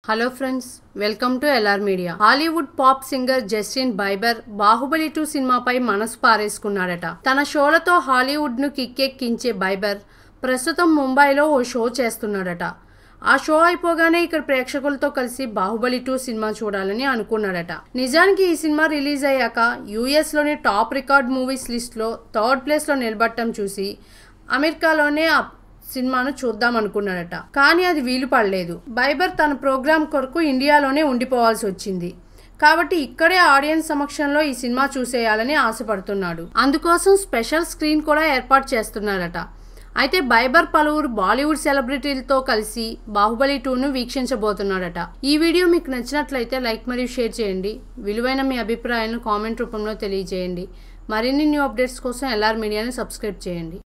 hello friends welcome to LR media Hollywood pop singer Justin Bieber Baahubali two సినిమాపై మనసు పారేసుకున్నాడట తన షోలతో Hollywood ను కిక్కెక్కించే బైబర్ ప్రస్తుతం ముంబైలో ఓ షో చేస్తున్నాడట ఆ షో అయిపోగానే ఇక్కడ ప్రేక్షకులతో కలిసి బాహుబలి టూ సినిమా చూడాలని అనుకున్నాడట నిజానికి ఈ సినిమా రిలీజ్ అయ్యాక యుఎస్ లోని టాప్ రికార్డ్ మూవీస్ లిస్ట్ లో థర్డ్ ప్లేస్ లో నిలబడటం చూసి అమెరికాలోనే ఆ సినిమాను చూద్దాం అనుకున్నాడట కానీ అది వీలు పడలేదు బైబర్ తన ప్రోగ్రాం కొరకు ఇండియాలోనే ఉండిపోవాల్సి వచ్చింది కాబట్టి ఇక్కడే ఆడియన్స్ సమక్షంలో ఈ సినిమా చూసేయాలని ఆశపడుతున్నాడు అందుకోసం స్పెషల్ స్క్రీన్ కూడా ఏర్పాటు చేస్తున్నారట అయితే బైబర్ పలువురు బాలీవుడ్ సెలబ్రిటీలతో కలిసి బాహుబలి టూను వీక్షించబోతున్నాడట ఈ వీడియో మీకు నచ్చినట్లయితే లైక్ మరియు షేర్ చేయండి విలువైన మీ అభిప్రాయాలను కామెంట్ రూపంలో తెలియజేయండి మరిన్ని న్యూ అప్డేట్స్ కోసం ఎల్ఆర్ మీడియాని సబ్స్క్రైబ్ చేయండి